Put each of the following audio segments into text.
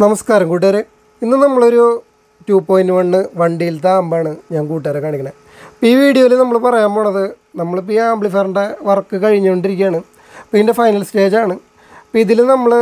നമസ്കാരം കൂട്ടുകാരെ ഇന്ന് നമ്മളൊരു ടു പോയിൻറ്റ് വണ്ണ് വണ്ടിയിലത്തെ ആമ്പാണ് ഞാൻ കൂട്ടുകാരെ കാണിക്കണത് അപ്പോൾ ഈ വീഡിയോയിൽ നമ്മൾ പറയാൻ പോണത് നമ്മളിപ്പോൾ ഈ ആംപ്ലിഫയറിൻ്റെ വർക്ക് കഴിഞ്ഞുകൊണ്ടിരിക്കുകയാണ് അപ്പോൾ ഇതിൻ്റെ ഫൈനൽ സ്റ്റേജാണ് അപ്പോൾ ഇതിൽ നമ്മൾ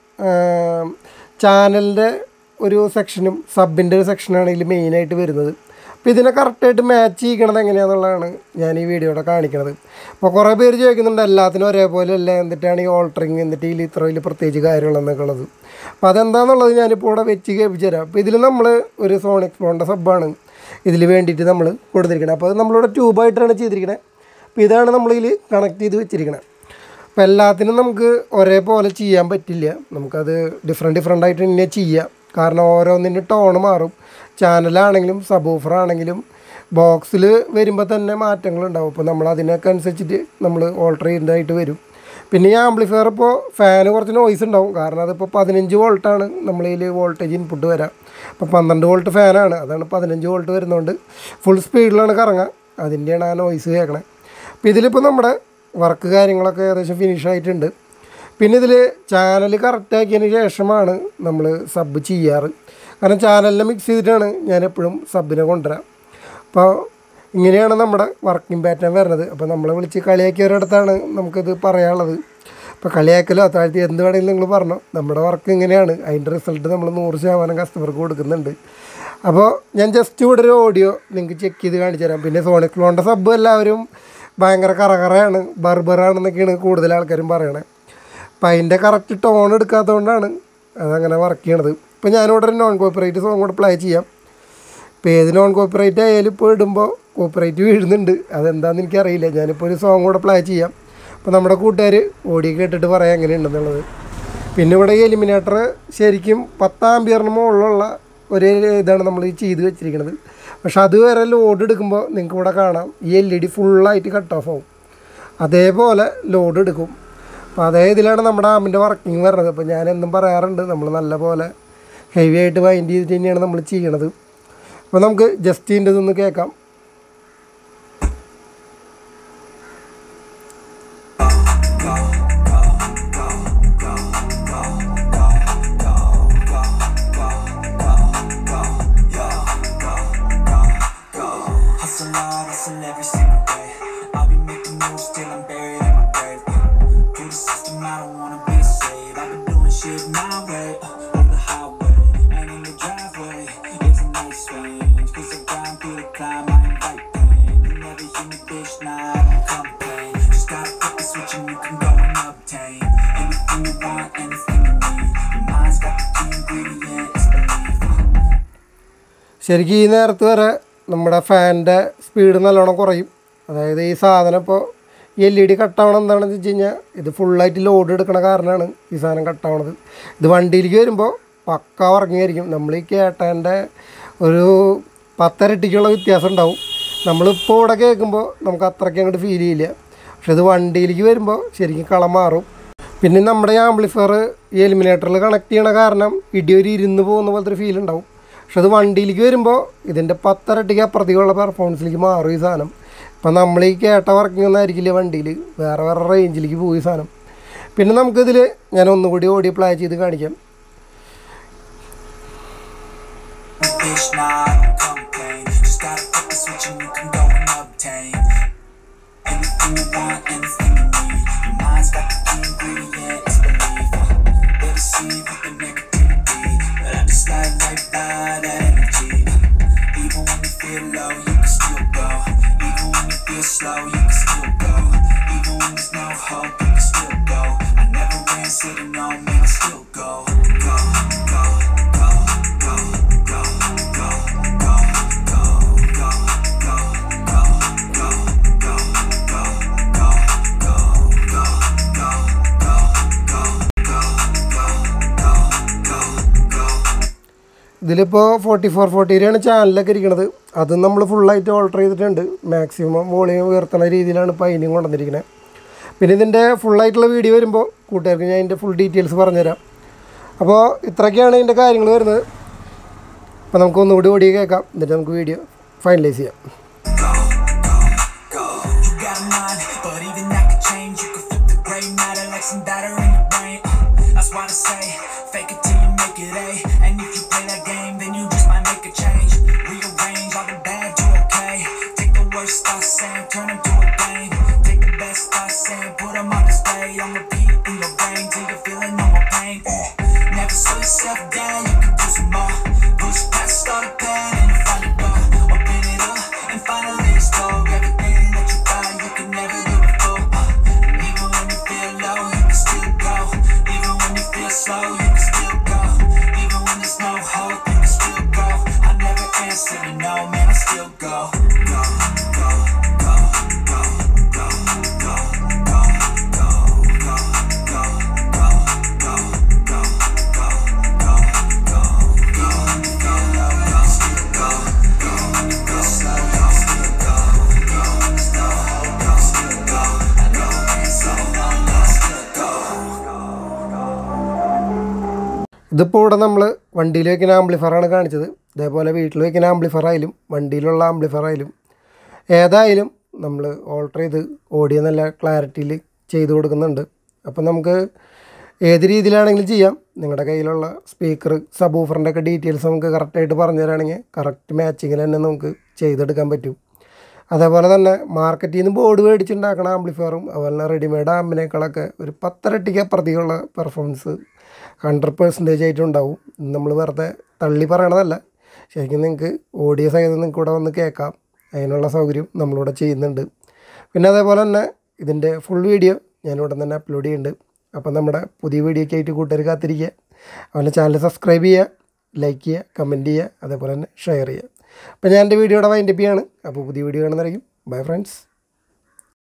ചാനലിൻ്റെ ഒരു സെക്ഷനും സബിൻ്റെ ഒരു സെക്ഷനാണ് ഇതിൽ മെയിനായിട്ട് വരുന്നത് അപ്പോൾ ഇതിനെ കറക്റ്റായിട്ട് മാച്ച് ചെയ്യിക്കണത് എങ്ങനെയാണെന്നുള്ളതാണ് ഞാൻ ഈ വീഡിയോയുടെ കാണിക്കണത് അപ്പോൾ കുറേ പേര് ചോദിക്കുന്നുണ്ട് എല്ലാത്തിനും ഒരേപോലെ അല്ല എന്നിട്ടാണ് ഈ ഓൾട്ടറിങ് എന്നിട്ട് ഇതിൽ ഇത്ര വലിയ പ്രത്യേകിച്ച് കാര്യമുള്ളതെന്നൊക്കെ ഉള്ളത് അപ്പോൾ അതെന്താണെന്നുള്ളത് ഞാനിപ്പോൾ ഇവിടെ വെച്ച് കേൾപ്പിച്ചു തരാം അപ്പോൾ ഇതിൽ നമ്മൾ ഒരു സോൺ എക്സ്പ്ലോറിൻ്റെ സബ്ബാണ് ഇതിൽ വേണ്ടിയിട്ട് നമ്മൾ കൊടുത്തിരിക്കുന്നത് അപ്പോൾ അത് നമ്മളിവിടെ ട്യൂബായിട്ടാണ് ചെയ്തിരിക്കുന്നത് അപ്പോൾ ഇതാണ് നമ്മളിതിൽ കണക്ട് ചെയ്ത് വെച്ചിരിക്കുന്നത് അപ്പോൾ എല്ലാത്തിനും നമുക്ക് ഒരേപോലെ ചെയ്യാൻ പറ്റില്ല നമുക്കത് ഡിഫറെൻറ്റ് ഡിഫറെൻ്റ് ആയിട്ട് തന്നെ ചെയ്യാം കാരണം ഓരോന്നിൻ്റെ ടോണ് മാറും ചാനലാണെങ്കിലും സബൂഫർ ആണെങ്കിലും ബോക്സിൽ വരുമ്പോൾ തന്നെ മാറ്റങ്ങളുണ്ടാവും അപ്പോൾ നമ്മൾ അതിനൊക്കെ അനുസരിച്ചിട്ട് നമ്മൾ ഓൾട്ടർ ചെയ്യുന്നതായിട്ട് വരും പിന്നെ ഈ ആംപ്ലിഫയർ ഇപ്പോൾ ഫാന് കുറച്ച് നോയ്സ് ഉണ്ടാവും കാരണം അതിപ്പോൾ പതിനഞ്ച് വോൾട്ടാണ് നമ്മളതിൽ വോൾട്ടേജ് ഇൻപുട്ട് വരാം അപ്പോൾ പന്ത്രണ്ട് വോൾട്ട് ഫാനാണ് അതാണ് പതിനഞ്ച് വോൾട്ട് വരുന്നതുകൊണ്ട് ഫുൾ സ്പീഡിലാണ് കറങ്ങുക അതിൻ്റെയാണ് ആ നോയ്സ് കേൾക്കണേ അപ്പോൾ ഇതിലിപ്പോൾ നമ്മുടെ വർക്ക് കാര്യങ്ങളൊക്കെ ഏകദേശം ഫിനിഷ് ആയിട്ടുണ്ട് പിന്നെ ഇതിൽ ചാനൽ കറക്റ്റ് ആക്കിയതിന് ശേഷമാണ് നമ്മൾ സബ് ചെയ്യാറ് കാരണം ചാനലിനെ മിക്സ് ചെയ്തിട്ടാണ് ഞാൻ എപ്പോഴും സബിനെ കൊണ്ടുവരാം അപ്പോൾ ഇങ്ങനെയാണ് നമ്മുടെ വർക്കിംഗ് പാറ്റേൺ വരുന്നത് അപ്പോൾ നമ്മളെ വിളിച്ച് കളിയാക്കിയവരടുത്താണ് നമുക്കിത് പറയാനുള്ളത് അപ്പോൾ കളിയാക്കലോ താഴ്ത്തി എന്ത് വേണമെങ്കിലും നിങ്ങൾ പറഞ്ഞു നമ്മുടെ വർക്ക് ഇങ്ങനെയാണ് അതിൻ്റെ റിസൾട്ട് നമ്മൾ നൂറ് ശതമാനം കസ്റ്റമർക്ക് കൊടുക്കുന്നുണ്ട് അപ്പോൾ ഞാൻ ജസ്റ്റ് ഇവിടെ ഒരു ഓഡിയോ നിങ്ങൾക്ക് ചെക്ക് ചെയ്ത് കാണിച്ചു തരാം പിന്നെ സോണിക് ഫ്ലോണിൻ്റെ സബ് എല്ലാവരും ഭയങ്കര കറകറയാണ് ബർബറാണെന്നൊക്കെയാണ് കൂടുതൽ ആൾക്കാരും പറയണത് അപ്പോൾ അതിൻ്റെ കറക്റ്റ് ടോൺ എടുക്കാത്തതുകൊണ്ടാണ് അതങ്ങനെ വർക്ക് ചെയ്യണത് ഇപ്പോൾ ഞാനിവിടെ ഒരു നോൺ കോപ്പറേറ്റ് സോങ് കൂടെ പ്ലേ ചെയ്യാം ഇപ്പോൾ ഏത് നോൺ കോപ്പറേറ്റ് ആയാലും ഇപ്പോൾ ഇടുമ്പോൾ കോപ്പറേറ്റ് വീഴുന്നുണ്ട് അതെന്താണെന്ന് എനിക്കറിയില്ല ഞാനിപ്പോൾ ഒരു സോങ് കൂടെ പ്ലേ ചെയ്യാം അപ്പോൾ നമ്മുടെ കൂട്ടുകാർ ഓടി കേട്ടിട്ട് പറയാം എങ്ങനെയുണ്ടെന്നുള്ളത് പിന്നെ ഇവിടെ ഈ എലിമിനേറ്റർ ശരിക്കും പത്താം ബിയറിന് മുകളിലുള്ള ഒരു ഇതാണ് നമ്മൾ ഈ ചെയ്ത് വെച്ചിരിക്കുന്നത് പക്ഷെ അതുവരെ ലോഡ് എടുക്കുമ്പോൾ നിങ്ങൾക്ക് ഇവിടെ കാണാം ഈ എൽ ഇ ഡി ഫുള്ളായിട്ട് കട്ട് ഓഫ് ആവും അതേപോലെ ലോഡ് എടുക്കും അപ്പോൾ അതേ ഇതിലാണ് നമ്മുടെ ആമിൻ്റെ വർക്കിംഗ് വരുന്നത് അപ്പോൾ ഞാൻ എന്നും പറയാറുണ്ട് നമ്മൾ നല്ല പോലെ ഹെവി ആയിട്ട് വൈൻഡ് ചെയ്തിട്ട് തന്നെയാണ് നമ്മൾ ചെയ്യണത് അപ്പോൾ നമുക്ക് ജസ്റ്റ് ഇതിൻ്റെ ഇതൊന്ന് കേൾക്കാം Hustle hard, hustle every single day. I'll be making moves till I'm buried in my grave. Through the system, I don't wanna be a slave. I've been doing shit my way, uh, on the highway and in the driveway. It's a nice range, cause I grind through the climb, I invite pain. You never hear me, bitch, nah, I don't complain. Just gotta flip the switch and you can go and obtain anything you want, anything you need. Your mind's got the key ingredients, believe. ശരിക്കും ഈ നേരത്ത് വരെ നമ്മുടെ ഫാനിൻ്റെ speed നല്ലോണം കുറയും അതായത് ഈ സാധനം ഇപ്പോൾ എൽ ഇ ഡി കട്ടാവണം എന്താണെന്ന് വെച്ച് കഴിഞ്ഞാൽ ഇത് ഫുള്ളായിട്ട് ലോഡ് എടുക്കണ കാരണമാണ് ഈ സാധനം കട്ടാവണത് ഇത് വണ്ടിയിലേക്ക് വരുമ്പോൾ പക്ക ഉറങ്ങിയായിരിക്കും നമ്മൾ ഈ കേട്ടേൻ്റെ ഒരു പത്തരട്ടിക്കുള്ള വ്യത്യാസം ഉണ്ടാവും നമ്മളിപ്പോൾ ഇവിടെ കേൾക്കുമ്പോൾ നമുക്ക് അത്രയ്ക്ക് അങ്ങോട്ട് ഫീൽ ചെയ്യില്ല പക്ഷെ ഇത് വണ്ടിയിലേക്ക് വരുമ്പോൾ ശരിക്കും കളം മാറും പിന്നെ നമ്മുടെ ഈ ആംപ്ലിഫയർ ഈ എലിമിനേറ്ററിൽ കണക്ട് ചെയ്യണ കാരണം ഇടി ഒരു ഇരുന്ന് പോകുന്ന പോലത്തെ ഒരു ഫീൽ ഉണ്ടാവും പക്ഷെ അത് വണ്ടിയിലേക്ക് വരുമ്പോൾ ഇതിൻ്റെ പത്തരട്ടിക്ക് അപ്പുറത്തേക്കുള്ള പെർഫോമൻസിലേക്ക് മാറും ഈ സാധനം ഇപ്പം നമ്മൾ ഈ കേട്ട വർക്കിംഗ് ഒന്നും ആയിരിക്കില്ല വണ്ടിയിൽ വേറെ വേറെ റേഞ്ചിലേക്ക് പോയി സാധനം പിന്നെ നമുക്കിതിൽ ഞാൻ ഒന്നുകൂടി ഓടി പ്ലേ ചെയ്ത് കാണിക്കാം Bitch, nah, I don't complain. Just gotta flip the switch and you can go and obtain anything you want, anything you need. Your mind's got the key ingredients, believe. They deceive with the negativity, but I just slide right by that energy. Even when you feel low, you can still go. Even when you feel slow, you can still go. Even when there's no hope, you can still go. I never ran, sitting no man, I still go. Go, go, go, go, go, go, go, go, go, go, go, go, go, go, go, go, go, ഇതിലിപ്പോൾ forty four ഫോർട്ടിയിലാണ് ചാനലൊക്കെ ഇരിക്കുന്നത് അതും നമ്മൾ ഫുള്ളായിട്ട് alter ചെയ്തിട്ടുണ്ട് maximum volume ഉയർത്തുന്ന രീതിയിലാണ് ഇപ്പോൾ അതിനും കൊണ്ടുവന്നിരിക്കുന്നത് പിന്നെ ഇതിൻ്റെ ഫുള്ളായിട്ടുള്ള വീഡിയോ വരുമ്പോൾ കൂട്ടുകാർക്ക് ഞാൻ അതിൻ്റെ ഫുൾ ഡീറ്റെയിൽസ് പറഞ്ഞുതരാം അപ്പോൾ ഇത്രയൊക്കെയാണ് ഇതിൻ്റെ കാര്യങ്ങൾ വരുന്നത് അപ്പോൾ നമുക്ക് ഒന്നുകൂടി ഓടി കേൾക്കാം എന്നിട്ട് നമുക്ക് വീഡിയോ ഫൈനലൈസ് ചെയ്യാം You got a mind, but even that could change. You could flip the gray matter like some batter in your brain. That's why I say, fake it till you make make it A. And if you play that game, then you just might make a change. Rearrange all the bad to okay. Take the worst I say, turn them to a game. Take the best I say, put them on display. On repeat in your brain till you're feeling no more pain. Uh, never slow yourself down, you can do some more. Push past all the pain and you find a door. Open it up and finally explore everything that you thought you could never do before. Uh, even when you feel low, you can still go. Even when you feel slow, you can still go. Even when there's no hope, you can still go. I never answer to no, man, I still go. Go, go, go, go, go, go, go, go, go, go, go, go, go, go, go, go, go, go, go, still go, go, go, slow, go, still go, go, slow, go, still go, go, slow, go, still go. ഇതിപ്പോൾ ഇവിടെ നമ്മൾ വണ്ടിയിൽ വെക്കുന്ന ആംപ്ലിഫയറാണ് കാണിച്ചത് ഇതേപോലെ വീട്ടിൽ വെക്കുന്ന amplifier ആയാലും വണ്ടിയിലുള്ള ആംപ്ലിഫയർ ആയാലും ഏതായാലും നമ്മൾ ഓൾട്ടർ ചെയ്ത് ഓഡിയോ നല്ല ക്ലാരിറ്റിയിൽ ചെയ്ത് കൊടുക്കുന്നുണ്ട് അപ്പം നമുക്ക് ഏത് രീതിയിലാണെങ്കിലും ചെയ്യാം നിങ്ങളുടെ കയ്യിലുള്ള സ്പീക്കർ സബൂഫറിൻ്റെ ഒക്കെ ഡീറ്റെയിൽസ് നമുക്ക് കറക്റ്റായിട്ട് പറഞ്ഞു തരാണെങ്കിൽ കറക്റ്റ് മാച്ചിങ്ങിൽ തന്നെ നമുക്ക് ചെയ്തെടുക്കാൻ പറ്റും അതേപോലെ തന്നെ മാർക്കറ്റിൽ നിന്ന് ബോർഡ് മേടിച്ചുണ്ടാക്കണ ആംപ്ലിഫയറും അതുപോലെ തന്നെ റെഡിമെയ്ഡ് ആമ്പിനേക്കാളൊക്കെ ഒരു പത്തരട്ടിക്ക് അപ്പുറത്തേക്കുള്ള പെർഫോമൻസ് ഹൺഡ്രഡ് പെർസെൻറ്റേജ് ആയിട്ടുണ്ടാവും നമ്മൾ വെറുതെ തള്ളി പറയണതല്ല ശരിക്കും നിങ്ങൾക്ക് ഓഡിയോ സഹിതം നിങ്ങൾക്ക് ഇവിടെ വന്ന് കേൾക്കാം അതിനുള്ള സൗകര്യം നമ്മളിവിടെ ചെയ്യുന്നുണ്ട് പിന്നെ അതേപോലെ തന്നെ ഇതിൻ്റെ ഫുൾ വീഡിയോ ഞാനിവിടെ തന്നെ അപ്ലോഡ് ചെയ്യുന്നുണ്ട് അപ്പം നമ്മുടെ പുതിയ വീഡിയോയ്ക്ക് ആയിട്ട് കൂട്ടുകാർ കാത്തിരിക്കുക അതുപോലെ ചാനൽ സബ്സ്ക്രൈബ് ചെയ്യുക ലൈക്ക് ചെയ്യുക കമൻറ്റ് ചെയ്യുക അതേപോലെ തന്നെ ഷെയർ ചെയ്യുക അപ്പോൾ ഞാൻ എൻ്റെ വീഡിയോയുടെ വൈൻഡപ്പ് ചെയ്യാണ് അപ്പോൾ പുതിയ വീഡിയോ കാണുന്നതായിരിക്കും ബൈ ഫ്രണ്ട്സ്